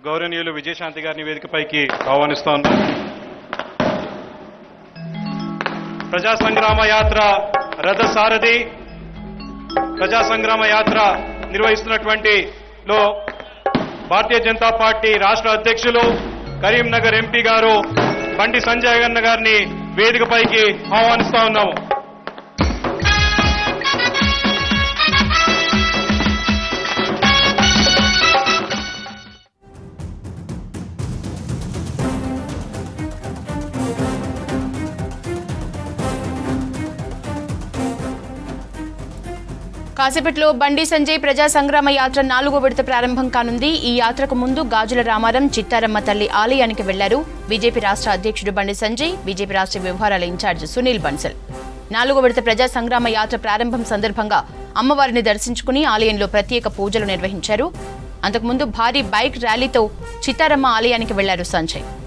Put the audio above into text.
గౌరవనీయులు విజయశాంతి గారిని వేదికపైకి ఆహ్వానిస్తా ఉన్నాం ప్రజా సంగ్రామ యాత్ర రథ సారథి ప్రజా సంగ్రామ యాత్ర నిర్వహిస్తున్నటువంటి లో భారతీయ జనతా పార్టీ రాష్ట్ర అధ్యక్షులు కరీంనగర్ ఎంపీ గారు బండి సంజయ్ అన్న గారిని వేదికపైకి ఆహ్వానిస్తా ఉన్నాము కాసేపట్లో బండి సంజయ్ ప్రజా సంగ్రామ యాత్ర నాలుగో విడత ప్రారంభం కానుంది ఈ యాత్రకు ముందు గాజుల రామారం చిత్తారమ్మ తల్లి ఆలయానికి వెళ్లారు బీజేపీ రాష్ట్ర అధ్యక్షుడు బండి సంజయ్ బీజేపీ రాష్ట్ర వ్యవహారాల ఇన్ఛార్జ్ సునీల్ బన్సల్ నాలుగో విడత ప్రజా సంగ్రామ యాత్ర ప్రారంభం సందర్భంగా అమ్మవారిని దర్శించుకుని ఆలయంలో ప్రత్యేక పూజలు నిర్వహించారు అంతకుముందు భారీ బైక్ ర్యాలీతో చిత్తారమ్మ ఆలయానికి వెళ్లారు సంజయ్